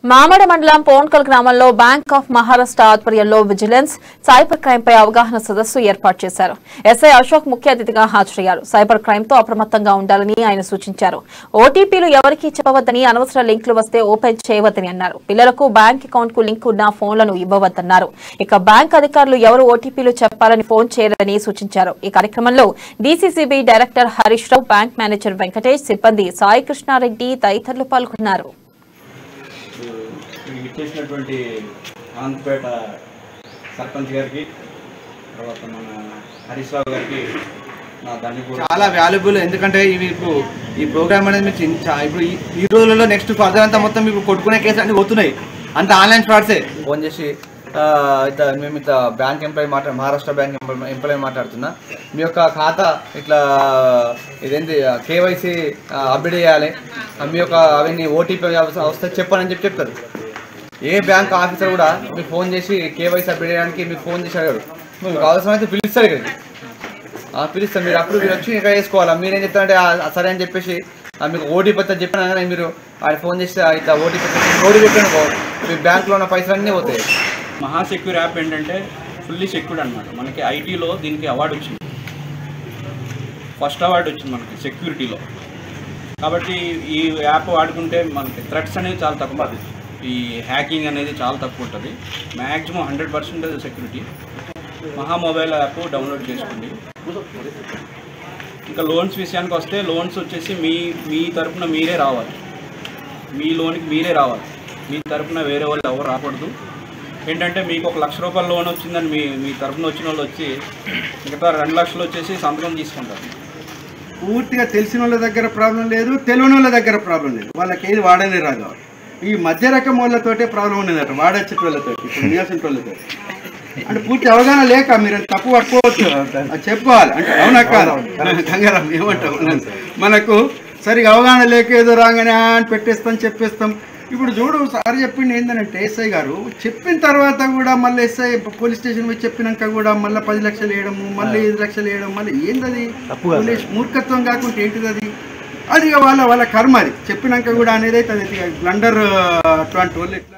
మామడ మండలం పోన్కల్ గ్రామంలో bank of Maharashtra ఆధ్వర్యంలో విజిలెన్స్ సైబర్ క్రైమ్ పై అవగాహన సదస్సు ఏర్పాటు చేశారు ఎస్ఐ అశోక్ ముఖ్య అతిథిగా హాజరయ్యారు సైబర్ క్రైమ్ తో అప్రమత్తంగా ఉండాలని ఆయన సూచించారు ఓటీపీలు ఎవరికీ చెప్పవద్దని అనవసర లింకులు వస్తే ఓపెన్ చేయవద్దని అన్నారు పిల్లలకు బ్యాంక్ అకౌంట్ కు లింక్ ఉన్న ఫోన్లను ఇవ్వవద్దన్నారు ఇక బ్యాంక్ అధికారులు ఎవరు ఓటీపీలు చెప్పాలని ఫోన్ చేయలేదని సూచించారు ఈ కార్యక్రమంలో DCCB director Harish Rao bank manager Venkatesh సిబ్బంది సాయి కృష్ణారెడ్డి తదితరులు పాల్గొన్నారు ఇక్కడికి ఇచ్చేసినటువంటి ఆంధ్రపేట సర్పంచ్ గారికి తర్వాత మన హరీష్ రావు గారికి నా దండ చాలా వాల్యుబుల్ ఎందుకంటే ఇవి ఇప్పుడు ఈ ప్రోగ్రామ్ అనేది మీకు చిన్న- చా- ఇప్పుడు ఈ- ఈ రోజులలో నెక్స్ట్ ఫర్దర్ అంతా మొత్తం మీకు కొట్టుకునే కేసు అన్ని పోతున్నాయి అంత ఆన్లైన్ ఫ్రాడ్సే ఫోన్ చేసి ఆ, ఇట్లా మేము ఇట్లా బ్యాంక్ ఎంప్లాయీ మాట్లా మహారాష్ట్ర బ్యాంక్ ఎంప్లాయీ ఎంప్లాయీ మాట్లాడుతున్నా మీ యొక్క ఖాతా ఇట్లా ఇదేంటి కేవైసీ అప్డేట్ చేయాలి ఆ, మీ యొక్క అవన్నీ ఓటీపీ వస్తే చెప్పాలని చెప్పి చెప్తారు ఏ బ్యాంక్ ఆఫీసర్ కూడా మీకు ఫోన్ చేసి కేవైసీ అప్డేట్ చేయడానికి మీకు ఫోన్ చేసి అడగారు మీకు అవసరమైతే పిలుస్తారు ఇక్కడికి ఆ, పిలుస్తాం మీరు అప్పుడు మీరు వచ్చి ఇక్కడ వేసుకోవాలా మీరేం చెప్తారంటే "ఆ, సరే అని చెప్పేసి ఆ, మీకు ఓటీపీ వస్తే చెప్పినా కానీ మీరు ఆడ ఫోన్ చేస్తే "ఆ, ఇట్లా ఓటీపీ ఓటీపీ పెట్టానుకో మీ బ్యాంక్లో ఉన్న పైసలు అన్నీ పోతాయి మహా సెక్యూర్ యాప్ ఏంటంటే ఫుల్లీ సెక్యూర్డ్ అనమాట మనకి ఐటీలో దీనికి అవార్డు వచ్చింది ఫస్ట్ అవార్డు వచ్చింది మనకి సెక్యూరిటీలో కాబట్టి ఈ యాప్ వాడుకుంటే మనకి థ్రెట్స్ అనేవి చాలా తక్కువ ఈ హ్యాకింగ్ అనేది చాలా తక్కువ ఉంటుంది maximum hundred percentage security Maha mobile app download చేసుకోండి ఇంకా లోన్స్ విషయానికి వస్తే లోన్స్ వచ్చేసి మీ మీ తరపున మీరే రావాలి మీ లోన్కి మీరే రావాలి మీ తరపున వేరే వాళ్ళు ఎవరు రాకూడదు ఏంటంటే మీకు ఒక లక్ష రూపాయల లోన్ వచ్చిందని మీ మీ తరపున వచ్చిన వాళ్ళు వచ్చి మిగతా రెండు లక్షలు వచ్చేసి సంతకం తీసుకుంటారు పూర్తిగా తెలిసిన వాళ్ళ దగ్గర ప్రాబ్లం లేదు తెలియని వాళ్ళ దగ్గర ప్రాబ్లం లేదు వాళ్ళకి ఏది వాడని రాదు ఈ మధ్య రకం వాళ్ళతోటే ప్రాబ్లం ఉన్నదట వాడచ్చేటోళ్ళతో ఇప్పుడు నియాసం వాళ్ళతో అంటే పూర్తి అవగాహన లేక మీరు తప్పు పట్టుకోవచ్చు అది చెప్పుకోవాలి అంటే అవునా కాదు కంగారం ఏమంటాం మనకు సరిగా అవగాహన లేక ఏదో రాగానే ఆ అని పెట్టేస్తాం చెప్పేస్తాం ఇప్పుడు చూడు సార్ చెప్పింది ఏంటంటే ఎస్ఐ గారు చెప్పిన తర్వాత కూడా మళ్ళీ ఎస్ఐ పోలీస్ స్టేషన్ పోయి చెప్పినాక కూడా మళ్ళీ పది లక్షలు వేయడము మళ్ళీ ఐదు లక్షలు వేయడం మళ్ళీ ఏందది పోలీస్ మూర్ఖత్వం కాకుండా ఏంటిది అది అది ఇక వాళ్ళ వాళ్ళ కర్మ అది చెప్పినాక కూడా అనేది అయితే అది బ్లండర్ అటువంటి వాళ్ళు ఇట్లా